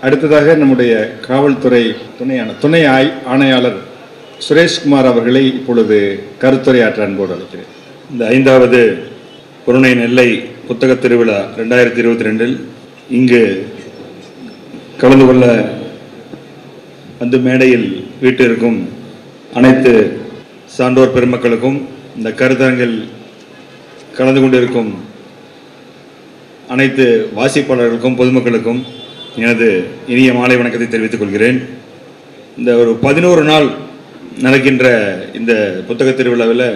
அடுத்ததாக நம்முடைய காவல்துறை துணை ஆண- துணை ஆய் ஆணையாளர் சுரேஷ்குமார் அவர்களை இப்பொழுது கருத்துரையாற்ற அன்போடு அழைக்கிறேன் இந்த ஐந்தாவது புறநை நெல்லை புத்தக திருவிழா ரெண்டாயிரத்தி இருபத்தி ரெண்டில் இங்கு கலந்து கொள்ள வந்து மேடையில் வீட்டிற்கும் அனைத்து சான்றோர் பெருமக்களுக்கும் இந்த கருத்தரங்கில் கலந்து கொண்டிருக்கும் அனைத்து வாசிப்பாளர்களுக்கும் பொதுமக்களுக்கும் எனது இனிய மாலை வணக்கத்தை தெரிவித்துக் கொள்கிறேன் இந்த ஒரு பதினோரு நாள் நடக்கின்ற இந்த புத்தக திருவிழாவில்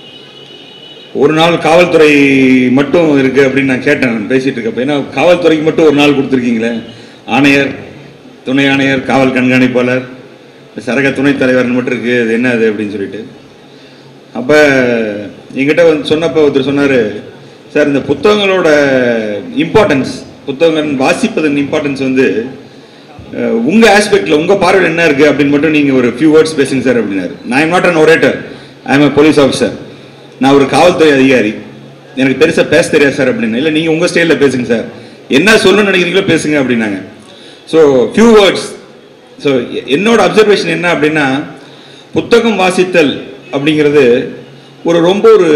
ஒரு நாள் காவல்துறை மட்டும் இருக்கு அப்படின்னு நான் கேட்டேன் நான் பேசிட்டு இருக்கப்ப ஏன்னா காவல்துறைக்கு மட்டும் ஒரு நாள் கொடுத்துருக்கீங்களே ஆணையர் துணை ஆணையர் காவல் கண்காணிப்பாளர் சரக துணைத் தலைவர்னு மட்டும் இருக்கு அது என்ன அது அப்படின்னு சொல்லிட்டு அப்போ என்கிட்ட வந்து சொன்னப்போ ஒருத்தர் சொன்னார் சார் இந்த புத்தகங்களோட இம்பார்ட்டன்ஸ் புத்தகங்கள் வாசிப்பதன் இம்பார்ட்டன்ஸ் வந்து அஹ், உங்க ஆஸ்பெக்ட்ல உங்க பார்வையில் என்ன இருக்கு அப்படின்னு மட்டும் நீங்க ஒரு ஃபியூ வேர்ட்ஸ் பேசுங்க சார் அப்படின்னாரு நான் am not an orator I am a police officer நான் ஒரு காவல்துறை அதிகாரி எனக்கு பெருசா பேச தெரியாது சார் அப்படின்னு இல்லை நீங்க உங்க ஸ்டைலில் பேசுங்க சார் என்ன சொல்லணும்னு நினைக்கிறீங்களோ பேசுங்க அப்படின்னாங்க ஸோ ஃபியூ வேர்ட்ஸ் ஸோ என்னோட அப்சர்வேஷன் என்ன அப்படின்னா புத்தகம் வாசித்தல் அப்படிங்கிறது ஒரு ரொம்ப ஒரு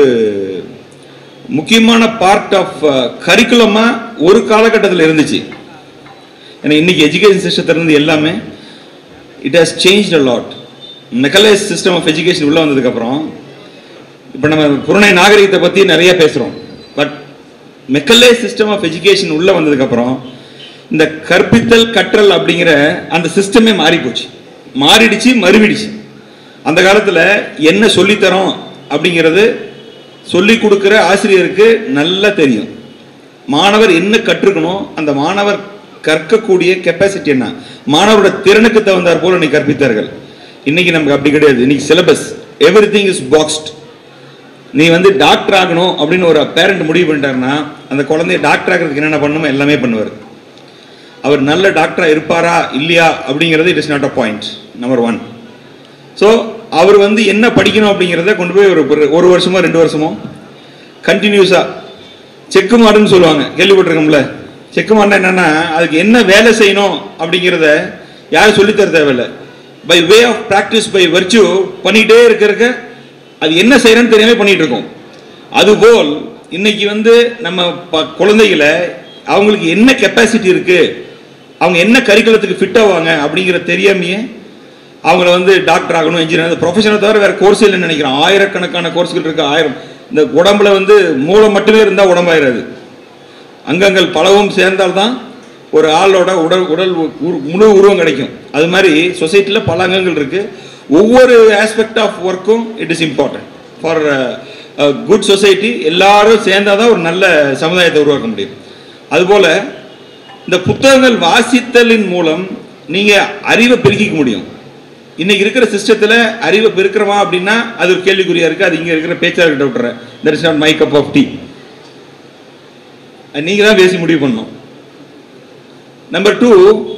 முக்கியமான பார்ட் ஆஃப் கரிக்குலமா ஒரு காலகட்டத்தில் இருந்துச்சு ஏன்னா இன்னைக்கு எஜுகேஷன் சிஸ்டத்திலிருந்து எல்லாமே it has change a lot Macaulay's system of education உள்ள வந்ததுக்கப்புறம் இப்போ நம்ம புறநை நாகரிகத்தை பற்றி நிறைய பேசுகிறோம் but Macaulay system of education உள்ள வந்ததுக்கப்புறம் இந்த கற்பித்தல் கற்றல் அப்படிங்கிற அந்த சிஸ்டமே மாறி போச்சு மாறிடுச்சு மறுவிடுச்சு அந்த காலத்தில் என்ன சொல்லித்தரோம் அப்படிங்கிறது சொல்லி கொடுக்குற ஆசிரியருக்கு நல்லா தெரியும் மாணவர் என்ன கற்றுக்கணும் அந்த மாணவர் கற்கக்கூடிய கெப்பாசிட்டி என்ன மாணவரோட திறனுக்கு தகுந்தாற் போல நீ கற்பித்தார்கள் இன்னைக்கு நமக்கு அப்படி கிடையாது இன்னைக்கு syllabus everything is boxed நீ வந்து டாக்டர் ஆகணும் அப்படின்னு ஒரு பேரண்ட் முடிவு பண்ணிட்டாருன்னா அந்த குழந்தைய டாக்டர் ஆகிறதுக்கு என்னென்ன பண்ணணுமோ எல்லாமே பண்ணுவார் அவர் நல்ல டாக்டரா இருப்பாரா இல்லையா அப்படிங்கிறது it is not a point number one so அவர் வந்து என்ன படிக்கணும் அப்படிங்கிறத கொண்டு போய் ஒரு ஒரு- ஒரு வருஷமோ ரெண்டு வருஷமோ கண்டினியூஸாக செக்கு மாடுன்னு சொல்லுவாங்க கேள்விப்பட்டிருக்கோம்ல செக்கு மாடுனா என்னன்னா அதுக்கு என்ன வேலை செய்யணும் அப்படிங்கிறத யாரும் சொல்லித்தர தேவையில்லை by way of practice by virtue பண்ணிக்கிட்டே இருக்கிறக்க அது என்ன செய்யறேன்னு தெரியாம பண்ணிட்டு இருக்கோம் அதுபோல் இன்னைக்கு வந்து நம்ம ப- குழந்தைகளை அவங்களுக்கு என்ன கெப்பாசிட்டி இருக்கு அவங்க என்ன கரிக்குலத்துக்கு ஃபிட் ஆவாங்க அப்படிங்கிற தெரியாமையே அவங்கள வந்து டாக்டர் ஆகணும் இன்ஜினியர் ப்ரொஃபஷனை தவிர வேற கோர்ஸ் இல்லைன்னு நினைக்கிறேன் ஆயிரக்கணக்கான கோர்ஸ்கள் இருக்கு ஆயிரம் இந்த உடம்புல வந்து மூளை மட்டுமே இருந்தால் உடம்பாயிராது அங்கங்கள் பலவும் சேர்ந்தால்தான் ஒரு ஆளோட உடல் உடல் உரு- முழு உருவம் கிடைக்கும் அது மாதிரி சொசைட்டியில் பல அங்கங்கள் இருக்கு ஒவ்வொரு ஆஸ்பெக்ட் ஆஃப் ஒர்க்கும் it is important for good society எல்லாரும் சேர்ந்தாதான் ஒரு நல்ல சமுதாயத்தை உருவாக்க முடியும் அதுபோல இந்த புத்தகங்கள் வாசித்தலின் மூலம் நீங்க அறிவை பெருக்கிக்க முடியும் இன்னைக்கு இருக்கிற சிஸ்டத்துல அறிவை பெருக்கிறோமா அப்படின்னா அது ஒரு கேள்விக்குறியா இருக்கு அது இங்க இருக்கிற பேச்சாளர்கிட்ட விட்டுறேன் that is not my cup of tea நீங்க தான் பேசி முடிவு பண்ணணும் நம்பர் டூ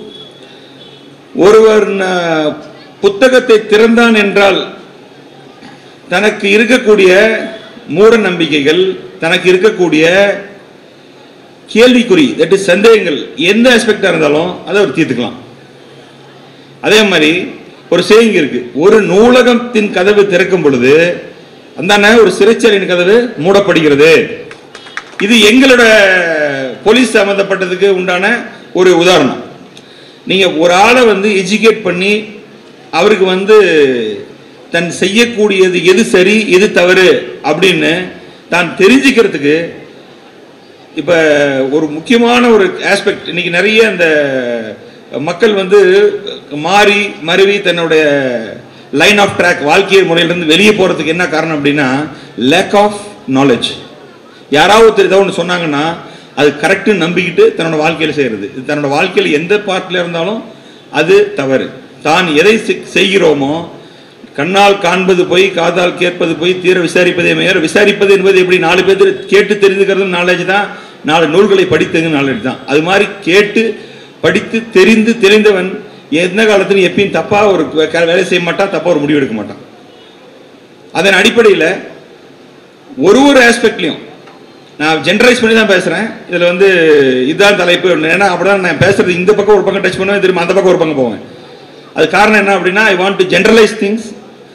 ஒருவர் ந- புத்தகத்தை திறந்தான் என்றால் தனக்கு இருக்கக்கூடிய மூட நம்பிக்கைகள் தனக்கு இருக்கக்கூடிய கேள்விக்குறி தட் இஸ் சந்தேகங்கள் எந்த ஆஸ்பெக்டா இருந்தாலும் அதை அவர் தீர்த்துக்கலாம் அதே மாதிரி ஒரு சேயிங் இருக்கு ஒரு நூலகத்தின் கதவு திறக்கும் பொழுது அந்தானே ஒரு சிறைச்சாலையின் கதவு மூடப்படுகிறது இது எங்களோட போலீஸ் சம்பந்தப்பட்டதுக்கு உண்டான ஒரு உதாரணம் நீங்க ஒரு ஆளை வந்து எஜுகேட் பண்ணி அவருக்கு வந்து தன் செய்யக்கூடியது எது சரி எது தவறு அப்படின்னு தான் தெரிஞ்சுக்கிறதுக்கு இப்போ ஒரு முக்கியமான ஒரு ஆஸ்பெக்ட் இன்னைக்கு நிறைய அந்த மக்கள் வந்து மாறி மருவி தன்னுடைய லைன் ஆஃப் ட்ராக் வாழ்க்கை முறையிலிருந்து வெளியே போகிறதுக்கு என்ன காரணம் அப்படின்னா லேக் ஆஃப் நாலேஜ் யாராவது ஒருத்தர் ஏதோ ஒன்று சொன்னாங்கன்னா அது கரெக்டுன்னு நம்பிக்கிட்டு தன்னோட வாழ்க்கையில் செய்கிறது இது தன்னோட வாழ்க்கையில் எந்த பார்ட்டில் இருந்தாலும் அது தவறு தான் எதை செ- செய்கிறோமோ கண்ணால் காண்பது போய் காதால் கேட்பது போய் தீர விசாரிப்பதே மேயர் விசாரிப்பது என்பது எப்படி நாலு பேர் கேட்டு தெரிந்துக்கிறது நாலேஜ் தான் நாலு நூல்களை படித்தது நாலேஜ் தான் அது மாதிரி கேட்டு படித்து தெரிந்து தெரிந்தவன் எந்த காலத்திலும் எப்பயும் தப்பா ஒரு வே- வேலை செய்ய மாட்டான் தப்பா ஒரு முடிவு எடுக்க மாட்டான் அதன் அடிப்படையில் ஒரு ஒரு ஆஸ்பெக்ட்லையும் நான் ஜென்ரலைஸ் பண்ணி தான் பேசுகிறேன் இதில் வந்து இதுதான் தலைப்பு ஏன்னா அப்படிதான் நான் பேசுறது இந்த பக்கம் ஒரு பக்கம் டச் பண்ணுவேன் திரும்ப அந்த பக்கம் ஒரு பக்கம் போவேன் அது காரணம் என்ன அப்படின்னா I want to generalize things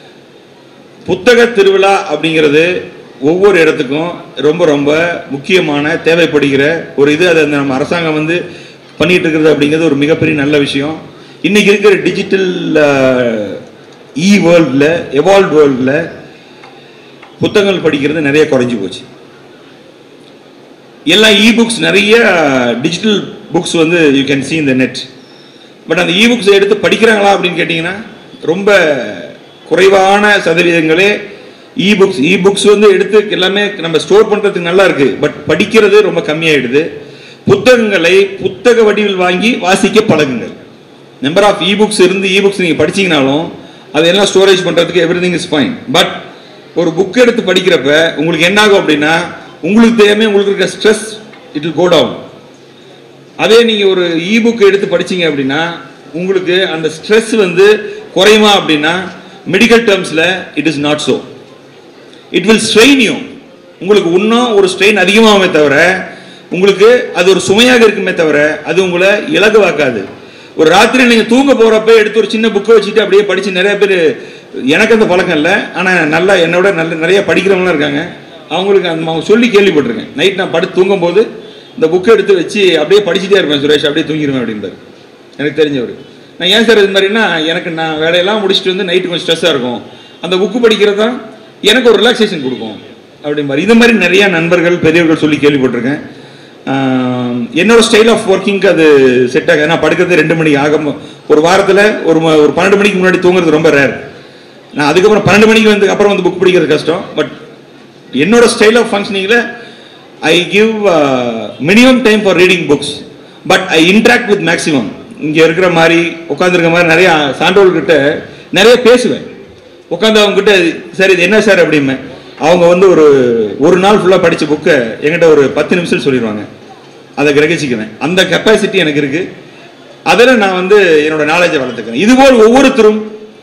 புத்தக திருவிழா அப்படிங்கிறது ஒவ்வொரு இடத்துக்கும் ரொம்ப ரொம்ப முக்கியமான தேவைப்படுகிற ஒரு இது அதை நம்ம அரசாங்கம் வந்து பண்ணிட்டு இருக்கிறது அப்படிங்கிறது ஒரு மிகப்பெரிய நல்ல விஷயம் இன்னைக்கு இருக்கிற டிஜிட்டல் இ வேர்ல்டில் எவால்வ் வேர்ல்டில் புத்தகங்கள் படிக்கிறது நிறைய குறைஞ்சி போச்சு எல்லாம் இ புக்ஸ் நிறைய டிஜிட்டல் புக்ஸ் வந்து you can see in the net but அந்த இ புக்ஸ் எடுத்து படிக்கிறாங்களா அப்படின்னு கேட்டிங்கன்னா ரொம்ப குறைவான சதவீதங்களே இ புக்ஸ் இ புக்ஸ் வந்து எடுத்து எல்லாமே நம்ம ஸ்டோர் பண்ணுறதுக்கு நல்லா இருக்கு பட் படிக்கிறது ரொம்ப கம்மியாயிடுது புத்தகங்களை புத்தக வடிவில் வாங்கி வாசிக்க பழகுங்கள் நம்பர் ஆஃப் இ புக்ஸ் இருந்து இ புக்ஸ் நீங்கள் படிச்சீங்கனாலும் அதெல்லாம் ஸ்டோரேஜ் பண்ணுறதுக்கு everything is fine but ஒரு புக் எடுத்து படிக்கிறப்ப உங்களுக்கு என்ன ஆகும் அப்படின்னா உங்களுக்கு தெரியாம உங்களுக்கு இருக்க stress it will go down அதே நீங்க ஒரு இ புக் எடுத்து படிச்சீங்க அப்படின்னா உங்களுக்கு அந்த ஸ்ட்ரெஸ் வந்து குறையுமா அப்படின்னா மெடிக்கல் டேர்ம்ஸ்ல it is not so it will strain you உங்களுக்கு இன்னும் ஒரு ஸ்ட்ரெயின் அதிகமாகுமே தவிர உங்களுக்கு அது ஒரு சுமையாக இருக்குமே தவிர அது உங்களை இலகுவாக்காது ஒரு ராத்திரி நீங்க தூங்க போறப்ப எடுத்து ஒரு சின்ன புக்கை வச்சுட்டு அப்படியே படிச்சு நிறைய பேர் எனக்கு அந்த பழக்கம் இல்லை ஆனா நல்லா என்னோட நல்ல நிறைய படிக்கிறவங்களாம் இருக்காங்க அவங்களுக்கு அந்த அவங்க சொல்லி கேள்விப்பட்டிருக்கேன் நைட் நான் படுத்து தூங்கும் போது இந்த புக்கை எடுத்து வச்சு அப்படியே படிச்சுட்டே இருப்பேன் சுரேஷ் அப்படியே தூங்கிடுவேன் அப்படின்பாரு எனக்கு தெரிஞ்சவர் நான் ஏன் சார் இது மாதிரினா எனக்கு நான் வேலையெல்லாம் முடிச்சுட்டு வந்து நைட்டு கொஞ்சம் ஸ்ட்ரெஸ்ஸாக இருக்கும் அந்த புக்கு படிக்கிறது தான் எனக்கு ஒரு ரிலாக்ஸேஷன் கொடுக்கும் அப்படிம்பாரு இது மாதிரி நிறைய நண்பர்கள் பெரியவர்கள் சொல்லி கேள்விப்பட்டிருக்கேன் ஆஹ் என்னோட ஸ்டைல் ஆஃப் ஒர்க்கிங்க்கு அது செட் ஆகாது நான் படுக்கிறது ரெண்டு மணிக்கு ஆகும் ஒரு வாரத்தில் ஒரு ம- ஒரு பன்னெண்டு மணிக்கு முன்னாடி தூங்குறது ரொம்ப ரேர் நான் அதுக்கப்புறம் பன்னெண்டு மணிக்கு வந்து அப்புறம் வந்து புக் படிக்கிறது கஷ்டம் பட் என்னோட ஸ்டைல் ஆஃப் ஃபங்க்ஷனிங்கில் I give minimum time for reading books but I interact with maximum இங்கே இருக்கிற மாதிரி உட்காந்துருக்க மாதிரி நிறைய சான்றோர்கிட்ட நிறைய பேசுவேன் உட்காந்து அவங்க கிட்ட சார் இது என்ன சார் அப்படிம்பேன் அவங்க வந்து ஒரு ஒரு நாள் ஃபுல்லாக படித்த புக்கை என்கிட்ட ஒரு பத்து நிமிஷம் சொல்லிடுவாங்க அதை கிரகிச்சிக்குவேன் அந்த கெப்பாசிட்டி எனக்கு இருக்கு அதில் நான் வந்து என்னோட நாலேஜை வளர்த்துக்கிறேன் இதுபோல் ஒவ்வொருத்தரும்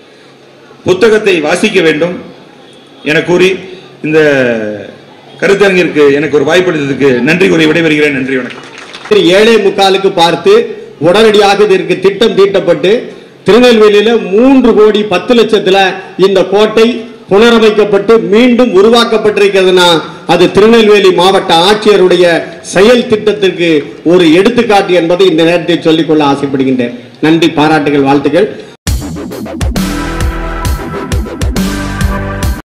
புத்தகத்தை வாசிக்க வேண்டும் என கூறி இந்த கருத்தரங்கிற்கு எனக்கு ஒரு வாய்ப்பளித்ததுக்கு நன்றி கூறி விடைபெறுகிறேன் நன்றி வணக்கம் திரு ஏழே முக்காலுக்கு பார்த்து உடனடியாக இதற்கு திட்டம் தீட்டப்பட்டு திருநெல்வேலியில மூன்று கோடி பத்து லட்சத்துல இந்த கோட்டை புனரமைக்கப்பட்டு மீண்டும் உருவாக்கப்பட்டிருக்கிறதுனா அது திருநெல்வேலி மாவட்ட ஆட்சியருடைய செயல் திட்டத்திற்கு ஒரு எடுத்துக்காட்டு என்பதை இந்த நேரத்தில் சொல்லிக்கொள்ள ஆசைப்படுகின்றேன் நன்றி பாராட்டுகள் வாழ்த்துக்கள்